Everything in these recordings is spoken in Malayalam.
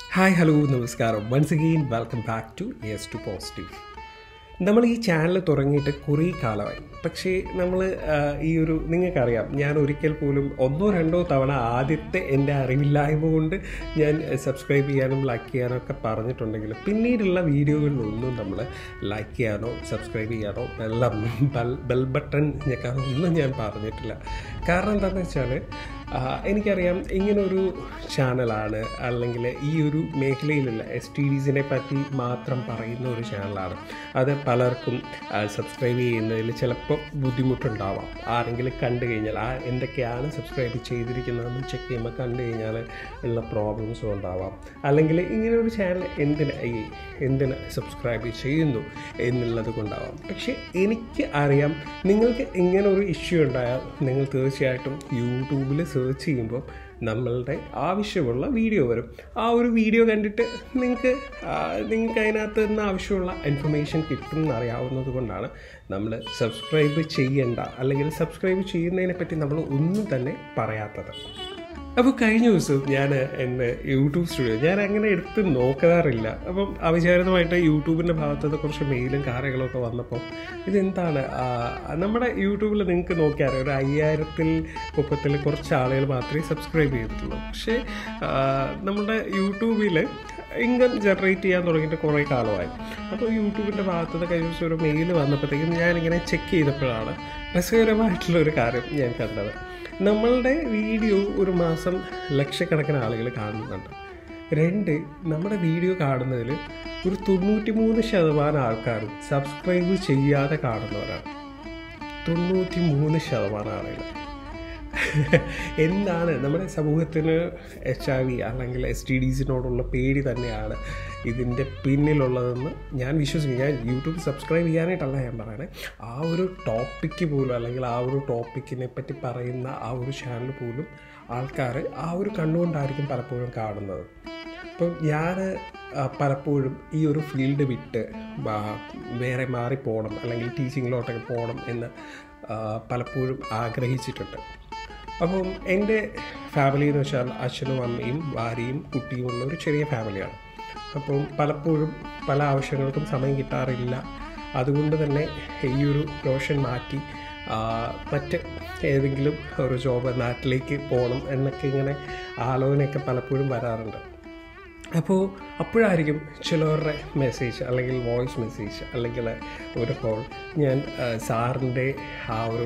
ഹായ് ഹലോ നമസ്കാരം once again welcome back to yes to positive നമ്മൾ ഈ ചാനൽ തുടങ്ങിയിട്ട് കുറേ കാലമായി പക്ഷേ നമ്മൾ ഈ ഒരു നിങ്ങൾക്കറിയാം ഞാൻ ഒരിക്കൽ പോലും ഒന്നോ രണ്ടോ തവണ ആദ്യത്തെ എൻ്റെ അറിവില്ലായ്മ കൊണ്ട് ഞാൻ സബ്സ്ക്രൈബ് ചെയ്യാനും ലൈക്ക് ചെയ്യാനോ ഒക്കെ പറഞ്ഞിട്ടുണ്ടെങ്കിൽ പിന്നീടുള്ള വീഡിയോകളിലൊന്നും നമ്മൾ ലൈക്ക് ചെയ്യാനോ സബ്സ്ക്രൈബ് ചെയ്യാനോ എല്ലാം ബെൽ ബെൽ ബട്ടൺ ഞെക്കാനോ ഒന്നും ഞാൻ പറഞ്ഞിട്ടില്ല കാരണം എന്താണെന്ന് വെച്ചാൽ എനിക്കറിയാം ഇങ്ങനൊരു ചാനലാണ് അല്ലെങ്കിൽ ഈ ഒരു മേഖലയിലുള്ള എസ് ടി ഡീസിനെ പറ്റി മാത്രം പറയുന്ന ഒരു ചാനലാണ് അത് പലർക്കും സബ്സ്ക്രൈബ് ചെയ്യുന്നതിൽ ചിലപ്പോൾ ബുദ്ധിമുട്ടുണ്ടാവാം ആരെങ്കിലും കണ്ടു കഴിഞ്ഞാൽ ആ എന്തൊക്കെയാണ് സബ്സ്ക്രൈബ് ചെയ്തിരിക്കുന്നതെന്ന് ചെക്ക് ചെയ്യുമ്പോൾ കണ്ടു കഴിഞ്ഞാൽ ഉള്ള പ്രോബ്ലംസും ഉണ്ടാവാം അല്ലെങ്കിൽ ഇങ്ങനെ ഒരു ചാനൽ എന്തിന് ഈ എന്തിന് സബ്സ്ക്രൈബ് ചെയ്യുന്നു എന്നുള്ളത് കൊണ്ടാവാം പക്ഷേ എനിക്ക് അറിയാം നിങ്ങൾക്ക് ഇങ്ങനെ ഒരു ഇഷ്യൂ ഉണ്ടായാൽ നിങ്ങൾ തീർച്ചയായിട്ടും യൂട്യൂബിൽ സെർച്ച് ചെയ്യുമ്പോൾ നമ്മളുടെ ആവശ്യമുള്ള വീഡിയോ വരും ആ ഒരു വീഡിയോ കണ്ടിട്ട് നിങ്ങൾക്ക് നിങ്ങൾക്ക് അതിനകത്ത് നിന്ന് ആവശ്യമുള്ള ഇൻഫർമേഷൻ കിട്ടുമെന്ന് അറിയാവുന്നത് കൊണ്ടാണ് നമ്മൾ സബ്സ്ക്രൈബ് ചെയ്യേണ്ട അല്ലെങ്കിൽ സബ്സ്ക്രൈബ് ചെയ്യുന്നതിനെ പറ്റി നമ്മൾ ഒന്നും തന്നെ പറയാത്തത് അപ്പോൾ കഴിഞ്ഞ ദിവസം ഞാൻ എൻ്റെ യൂട്യൂബ് സ്റ്റുഡിയോ ഞാൻ അങ്ങനെ എടുത്ത് നോക്കാറില്ല അപ്പം അവിചാരിതമായിട്ട് യൂട്യൂബിൻ്റെ ഭാഗത്തുനിന്ന് കുറച്ച് മെയിലും കാര്യങ്ങളൊക്കെ വന്നപ്പോൾ ഇതെന്താണ് നമ്മുടെ യൂട്യൂബിൽ നിങ്ങൾക്ക് നോക്കിയാൽ ഒരു അയ്യായിരത്തിൽ മുപ്പത്തിൽ കുറച്ച് ആളുകൾ മാത്രമേ സബ്സ്ക്രൈബ് ചെയ്തിട്ടുള്ളൂ പക്ഷേ നമ്മുടെ യൂട്യൂബിൽ ഇൻകം ജനറേറ്റ് ചെയ്യാൻ തുടങ്ങിയിട്ട് കുറേ കാലമായി അപ്പോൾ യൂട്യൂബിൻ്റെ ഭാഗത്തുനിന്ന് കഴിഞ്ഞ ദിവസം ഒരു മെയിൽ വന്നപ്പോഴത്തേക്കും ഞാനിങ്ങനെ ചെക്ക് ചെയ്തപ്പോഴാണ് രസകരമായിട്ടുള്ള ഒരു കാര്യം ഞാൻ കണ്ടത് നമ്മളുടെ വീഡിയോ ഒരു മാസം ലക്ഷക്കണക്കിന് ആളുകൾ കാണുന്നുണ്ട് രണ്ട് നമ്മുടെ വീഡിയോ കാണുന്നതിൽ ഒരു തൊണ്ണൂറ്റി മൂന്ന് ശതമാനം ആൾക്കാരും സബ്സ്ക്രൈബ് ചെയ്യാതെ കാണുന്നവരാണ് തൊണ്ണൂറ്റി മൂന്ന് ശതമാനം ആളുകൾ എന്താണ് നമ്മുടെ സമൂഹത്തിന് എച്ച് ഐ വി അല്ലെങ്കിൽ എസ് ടി ഡീസിനോടുള്ള പേടി തന്നെയാണ് ഇതിൻ്റെ പിന്നിലുള്ളതെന്ന് ഞാൻ വിശ്വസിക്കുന്നു ഞാൻ യൂട്യൂബ് സബ്സ്ക്രൈബ് ചെയ്യാനായിട്ടല്ല ഞാൻ പറയണേ ആ ഒരു ടോപ്പിക്ക് പോലും അല്ലെങ്കിൽ ആ ഒരു ടോപ്പിക്കിനെ പറ്റി പറയുന്ന ആ ഒരു ചാനൽ പോലും ആൾക്കാർ ആ ഒരു കണ്ണുകൊണ്ടായിരിക്കും പലപ്പോഴും കാണുന്നത് അപ്പം ഞാൻ പലപ്പോഴും ഈ ഒരു ഫീൽഡ് വിട്ട് വേറെ മാറിപ്പോകണം അല്ലെങ്കിൽ ടീച്ചിങ്ങിലോട്ടൊക്കെ പോകണം എന്ന് പലപ്പോഴും ആഗ്രഹിച്ചിട്ടുണ്ട് അപ്പം എൻ്റെ ഫാമിലി എന്ന് വെച്ചാൽ അച്ഛനും അമ്മയും ഭാര്യയും കുട്ടിയും ഉള്ള ഒരു ചെറിയ ഫാമിലിയാണ് അപ്പം പലപ്പോഴും പല ആവശ്യങ്ങൾക്കും സമയം കിട്ടാറില്ല അതുകൊണ്ട് തന്നെ ഈ ഒരു പ്രൊഫഷൻ മാറ്റി മറ്റ് ഏതെങ്കിലും ഒരു ജോബ് നാട്ടിലേക്ക് പോകണം എന്നൊക്കെ ഇങ്ങനെ ആലോചനയൊക്കെ പലപ്പോഴും വരാറുണ്ട് അപ്പോൾ അപ്പോഴായിരിക്കും ചിലവരുടെ മെസ്സേജ് അല്ലെങ്കിൽ വോയിസ് മെസ്സേജ് അല്ലെങ്കിൽ ഒരു കോൾ ഞാൻ സാറിൻ്റെ ആ ഒരു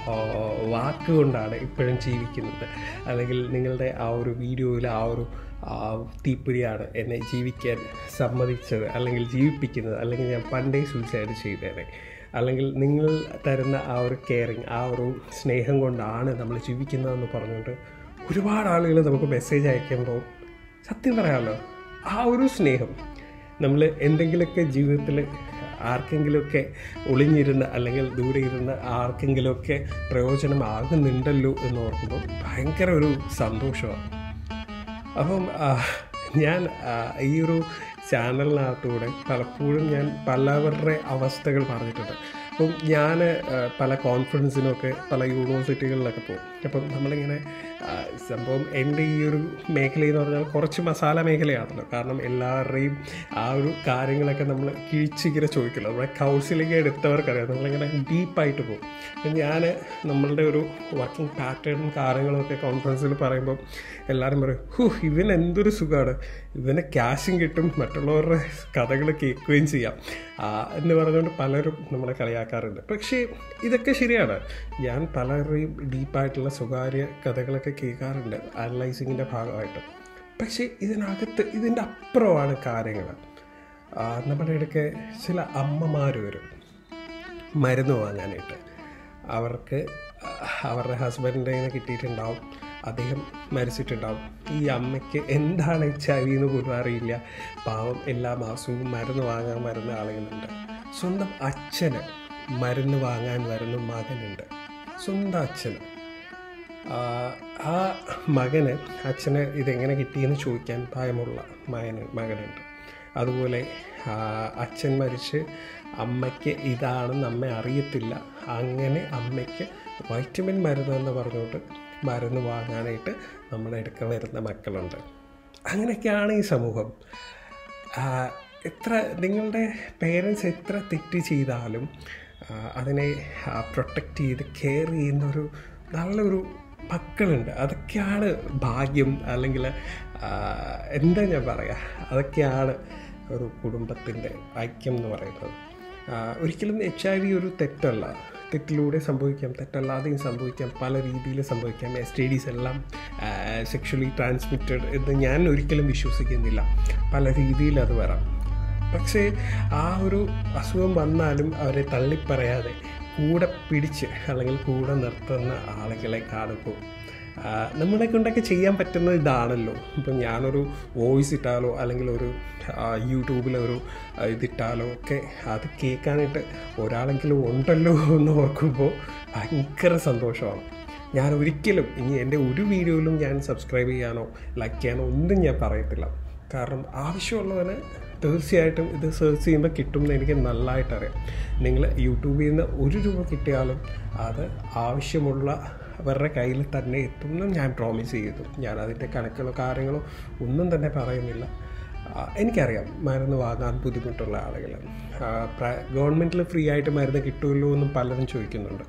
വാക്ക് കൊണ്ടാണ് ഇപ്പോഴും ജീവിക്കുന്നത് അല്ലെങ്കിൽ നിങ്ങളുടെ ആ ഒരു വീഡിയോയിൽ ആ ഒരു തീപ്പൊരിയാണ് എന്നെ ജീവിക്കാൻ സമ്മതിച്ചത് അല്ലെങ്കിൽ ജീവിപ്പിക്കുന്നത് അല്ലെങ്കിൽ ഞാൻ പണ്ടേ സൂസൈഡ് ചെയ്തേനെ അല്ലെങ്കിൽ നിങ്ങൾ തരുന്ന ആ ഒരു കെയറിങ് ആ ഒരു സ്നേഹം കൊണ്ടാണ് നമ്മൾ ജീവിക്കുന്നതെന്ന് പറഞ്ഞുകൊണ്ട് ഒരുപാട് ആളുകൾ നമുക്ക് മെസ്സേജ് അയക്കുമ്പോൾ സത്യം പറയാമല്ലോ ആ ഒരു സ്നേഹം നമ്മൾ എന്തെങ്കിലുമൊക്കെ ജീവിതത്തിൽ ആർക്കെങ്കിലുമൊക്കെ ഒളിഞ്ഞിരുന്ന് അല്ലെങ്കിൽ ദൂരെ ഇരുന്ന് ആർക്കെങ്കിലുമൊക്കെ പ്രയോജനമാകുന്നുണ്ടല്ലോ എന്ന് ഓർക്കുമ്പോൾ ഭയങ്കര ഒരു സന്തോഷമാണ് അപ്പം ഞാൻ ഈ ഒരു ചാനലിനകത്തൂടെ പലപ്പോഴും ഞാൻ പലവരുടെ അവസ്ഥകൾ പറഞ്ഞിട്ടുണ്ട് അപ്പം ഞാൻ പല കോൺഫറൻസിനൊക്കെ പല യൂണിവേഴ്സിറ്റികളിലൊക്കെ പോകും അപ്പം നമ്മളിങ്ങനെ സംഭവം എൻ്റെ ഈ ഒരു മേഖല എന്ന് പറഞ്ഞാൽ കുറച്ച് മസാല മേഖലയാണല്ലോ കാരണം എല്ലാവരുടെയും ആ ഒരു കാര്യങ്ങളൊക്കെ നമ്മൾ കിഴിച്ചിങ്ങനെ ചോദിക്കില്ല നമ്മുടെ കൗൺസിലിംഗ് എടുത്തവർക്കറിയാം നമ്മളിങ്ങനെ ഡീപ്പായിട്ട് പോകും ഞാൻ നമ്മളുടെ ഒരു വർക്കിംഗ് പാറ്റേണും കാര്യങ്ങളൊക്കെ കോൺഫറൻസിൽ പറയുമ്പോൾ എല്ലാവരും പറയും ഹു ഇവൻ എന്തൊരു സുഖമാണ് ഇവന് ക്യാഷും കിട്ടും മറ്റുള്ളവരുടെ കഥകൾ കേൾക്കുകയും ചെയ്യാം എന്ന് പറഞ്ഞുകൊണ്ട് പലരും നമ്മളെ കളിയാക്കാറുണ്ട് പക്ഷേ ഇതൊക്കെ ശരിയാണ് ഞാൻ പലരുടെയും ഡീപ്പായിട്ടുള്ള സ്വകാര്യ കഥകളൊക്കെ കേൾക്കാറുണ്ട് അനലൈസിങ്ങിൻ്റെ ഭാഗമായിട്ട് പക്ഷേ ഇതിനകത്ത് ഇതിൻ്റെ അപ്പുറമാണ് കാര്യങ്ങൾ നമ്മുടെ ഇടയ്ക്ക് ചില അമ്മമാർ വരും മരുന്ന് വാങ്ങാനായിട്ട് അവർക്ക് അവരുടെ ഹസ്ബൻഡിൻ്റെ കയ്യിൽ കിട്ടിയിട്ടുണ്ടാവും അദ്ദേഹം മരിച്ചിട്ടുണ്ടാവും ഈ അമ്മയ്ക്ക് എന്താണ് എച്ച് ഐ വി എന്ന് പോലും അറിയില്ല പാവം എല്ലാ മാസവും മരുന്ന് വാങ്ങാൻ വരുന്ന ആളുകളുണ്ട് സ്വന്തം അച്ഛന് മരുന്ന് വാങ്ങാൻ വരുന്ന മകനുണ്ട് സ്വന്തം അച്ഛന് ആ മകന് അച്ഛന് ഇതെങ്ങനെ കിട്ടിയെന്ന് ചോദിക്കാൻ ഭയമുള്ള മകന് മകനുണ്ട് അതുപോലെ അച്ഛൻ മരിച്ച് അമ്മയ്ക്ക് ഇതാണെന്ന് അമ്മ അറിയത്തില്ല അങ്ങനെ അമ്മയ്ക്ക് വൈറ്റമിൻ മരുന്ന് എന്ന് പറഞ്ഞുകൊണ്ട് മരുന്ന് വാങ്ങാനായിട്ട് നമ്മുടെ അടുക്ക വരുന്ന മക്കളുണ്ട് അങ്ങനെയൊക്കെയാണ് ഈ സമൂഹം ആ, എത്ര നിങ്ങളുടെ പേരൻസ് എത്ര തെറ്റ് ചെയ്താലും ആ, അതിനെ പ്രൊട്ടക്റ്റ് ചെയ്ത് കെയർ ചെയ്യുന്നൊരു നല്ലൊരു മക്കളുണ്ട് അതൊക്കെയാണ് ഭാഗ്യം അല്ലെങ്കിൽ ആ, എന്താ ഞാൻ പറയുക അതൊക്കെയാണ് ഒരു കുടുംബത്തിൻ്റെ ഐക്യം എന്ന് പറയുന്നത് ആ, ഒരിക്കലും എച്ച് ഐ വി ഒരു തെറ്റല്ല തെറ്റിലൂടെ സംഭവിക്കാം തെറ്റല്ലാതെയും സംഭവിക്കാം പല രീതിയിൽ സംഭവിക്കാം എസ് ടി ഡീസ് എല്ലാം സെക്ഷലി ട്രാൻസ്മിറ്റഡ് എന്ന് ഞാൻ ഒരിക്കലും വിശ്വസിക്കുന്നില്ല പല രീതിയിൽ അത് വരാം പക്ഷേ ആ ഒരു അസുഖം വന്നാലും അവരെ തള്ളിപ്പറയാതെ കൂടെ പിടിച്ച് അല്ലെങ്കിൽ കൂടെ നിർത്തുന്ന ആളുകളെ കാണുമ്പോൾ ആ, നമ്മളെ കൊണ്ടൊക്കെ ചെയ്യാൻ പറ്റുന്നത് ഇതാണല്ലോ ഇപ്പം ഞാനൊരു വോയിസ് ഇട്ടാലോ അല്ലെങ്കിൽ ഒരു ആ, യൂട്യൂബിലൊരു ആ, ഇതിട്ടാലോ ഒക്കെ അത് കേൾക്കാനായിട്ട് ഒരാളെങ്കിലും ഉണ്ടല്ലോ എന്ന് ഓർക്കുമ്പോൾ ഭയങ്കര സന്തോഷമാണ് ഞാൻ ഒരിക്കലും ഇനി എൻ്റെ ഒരു വീഡിയോയിലും ഞാൻ സബ്സ്ക്രൈബ് ചെയ്യാനോ ലൈക്ക് ചെയ്യാനോ ഒന്നും ഞാൻ പറയത്തില്ല കാരണം ആവശ്യമുള്ളവന് തീർച്ചയായിട്ടും ഇത് സെർച്ച് ചെയ്യുമ്പോൾ കിട്ടും എന്ന് എനിക്ക് നല്ലതായിട്ട് അറിയാം നിങ്ങൾ യൂട്യൂബിൽ നിന്ന് ഒരു രൂപ കിട്ടിയാലും അത് ആവശ്യമുള്ളവരുടെ കയ്യിൽ തന്നെ എത്തുമെന്ന് ഞാൻ പ്രോമിസ് ചെയ്തു ഞാൻ അതിൻ്റെ കണക്കുകളോ കാര്യങ്ങളോ ഒന്നും തന്നെ പറയുന്നില്ല ആ, എനിക്കറിയാം മരുന്ന് വാങ്ങാൻ ബുദ്ധിമുട്ടുള്ള ആളുകൾ ഗവൺമെൻറ്റിൽ ഫ്രീ ആയിട്ട് മരുന്ന് കിട്ടുമല്ലോ എന്നും പലരും ചോദിക്കുന്നുണ്ട്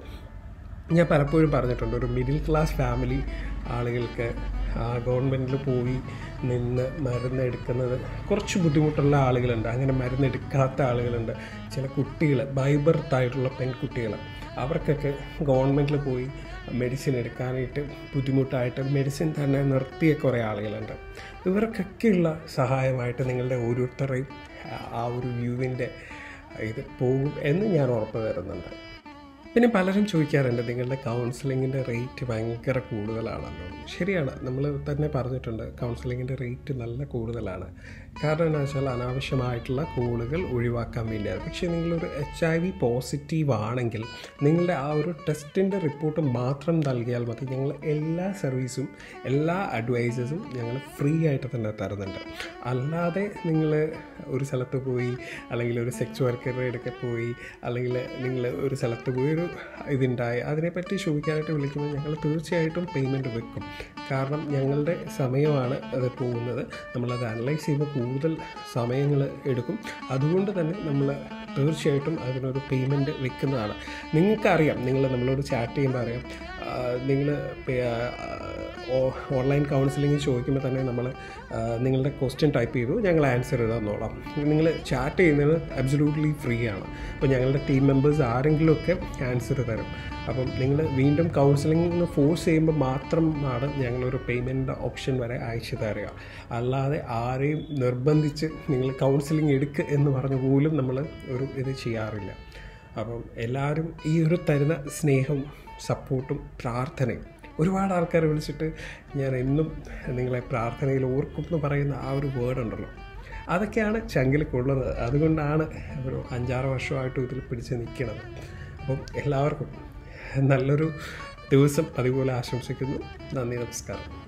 ഞാൻ പലപ്പോഴും പറഞ്ഞിട്ടുണ്ട് ഒരു മിഡിൽ ക്ലാസ് ഫാമിലി ആളുകൾക്ക് ഗവൺമെൻറ്റിൽ പോയി നിന്ന് മരുന്ന് എടുക്കുന്നത് കുറച്ച് ബുദ്ധിമുട്ടുള്ള ആളുകളുണ്ട് അങ്ങനെ മരുന്ന് എടുക്കാത്ത ആളുകളുണ്ട് ചില കുട്ടികൾ ബൈബർത്തായിട്ടുള്ള പെൺകുട്ടികൾ അവർക്കൊക്കെ ഗവൺമെൻറ്റിൽ പോയി മെഡിസിൻ എടുക്കാനായിട്ട് ബുദ്ധിമുട്ടായിട്ട് മെഡിസിൻ തന്നെ നിർത്തിയ കുറേ ആളുകളുണ്ട് ഇവർക്കൊക്കെയുള്ള സഹായമായിട്ട് നിങ്ങളുടെ ഓരോരുത്തരുടെയും ആ ഒരു വ്യൂവിൻ്റെ ഇത് പോകും എന്ന് ഞാൻ ഉറപ്പ് തരുന്നുണ്ട് പിന്നെ പലരും ചോദിക്കാറുണ്ട് നിങ്ങളുടെ കൗൺസിലിങ്ങിൻ്റെ റേറ്റ് ഭയങ്കര കൂടുതലാണല്ലോ ശരിയാണ് നമ്മൾ തന്നെ പറഞ്ഞിട്ടുണ്ട് കൗൺസിലിങ്ങിൻ്റെ റേറ്റ് നല്ല കൂടുതലാണ് കാരണം എന്താ വെച്ചാൽ അനാവശ്യമായിട്ടുള്ള കോളുകൾ ഒഴിവാക്കാൻ വേണ്ടിയാണ് പക്ഷേ നിങ്ങളൊരു എച്ച് ഐ വി പോസിറ്റീവ് ആണെങ്കിൽ നിങ്ങളുടെ ആ ഒരു ടെസ്റ്റിൻ്റെ റിപ്പോർട്ട് മാത്രം നൽകിയാൽ മതി ഞങ്ങൾ എല്ലാ സർവീസും എല്ലാ അഡ്വൈസസും ഞങ്ങൾ ഫ്രീ ആയിട്ട് തന്നെ തരുന്നുണ്ട് അല്ലാതെ നിങ്ങൾ ഒരു സ്ഥലത്ത് പോയി അല്ലെങ്കിൽ ഒരു സെക്സ് വർക്കറുടെ അടുക്കെ പോയി അല്ലെങ്കിൽ നിങ്ങൾ ഒരു സ്ഥലത്ത് പോയി ഒരു ഇതുണ്ടായി അതിനെപ്പറ്റി ചോദിക്കാനായിട്ട് വിളിക്കുമ്പോൾ ഞങ്ങൾ തീർച്ചയായിട്ടും പേയ്മെൻറ്റ് വെക്കും കാരണം ഞങ്ങളുടെ സമയമാണ് അത് പോകുന്നത് നമ്മളത് അനലൈസ് ചെയ്യുമ്പോൾ കൂടുതൽ സമയങ്ങൾ എടുക്കും അതുകൊണ്ട് തന്നെ നമ്മൾ തീർച്ചയായിട്ടും അതിനൊരു പേയ്മെൻറ്റ് വെക്കുന്നതാണ് നിങ്ങൾക്കറിയാം നിങ്ങൾ നമ്മളോട് ചാറ്റ് ചെയ്യുമ്പോൾ അറിയാം നിങ്ങൾ ഓൺലൈൻ കൗൺസിലിംഗ് ചോദിക്കുമ്പോൾ തന്നെ നമ്മൾ നിങ്ങളുടെ ക്വസ്റ്റ്യൻ ടൈപ്പ് ചെയ്തു ഞങ്ങൾ ആൻസർ ചെയ്തെന്നോളാം നിങ്ങൾ ചാറ്റ് ചെയ്യുന്നത് അബ്സലൂട്ട്ലി ഫ്രീ ആണ് അപ്പോൾ ഞങ്ങളുടെ ടീം മെമ്പേഴ്സ് ആരെങ്കിലുമൊക്കെ ആൻസർ തരും അപ്പം നിങ്ങൾ വീണ്ടും കൗൺസിലിംഗ് ഫോഴ്സ് ചെയ്യുമ്പോൾ മാത്രമാണ് ഞങ്ങളൊരു പേയ്മെൻറ്റ് ഓപ്ഷൻ വരെ അയച്ചു തരിക അല്ലാതെ ആരെയും നിർബന്ധിച്ച് നിങ്ങൾ കൗൺസിലിംഗ് എടുക്കുക എന്ന് പറഞ്ഞ് പോലും നമ്മൾ ഒരു ഇത് ചെയ്യാറില്ല അപ്പം എല്ലാവരും ഈ ഒരു തരുന്ന സ്നേഹവും സപ്പോർട്ടും പ്രാർത്ഥനയും ഒരുപാട് ആൾക്കാർ വിളിച്ചിട്ട് ഞാൻ എന്നും നിങ്ങളെ പ്രാർത്ഥനയിൽ ഓർക്കും എന്ന് പറയുന്ന ആ ഒരു വേർഡ് ഉണ്ടല്ലോ അതൊക്കെയാണ് ചങ്കിൽ കൊള്ളുന്നത് അതുകൊണ്ടാണ് ഒരു അഞ്ചാറ് വർഷമായിട്ടും ഇതിൽ പിടിച്ച് നിൽക്കുന്നത് അപ്പം എല്ലാവർക്കും നല്ലൊരു ദിവസം അതുപോലെ ആശംസിക്കുന്നു നന്ദി നമസ്കാരം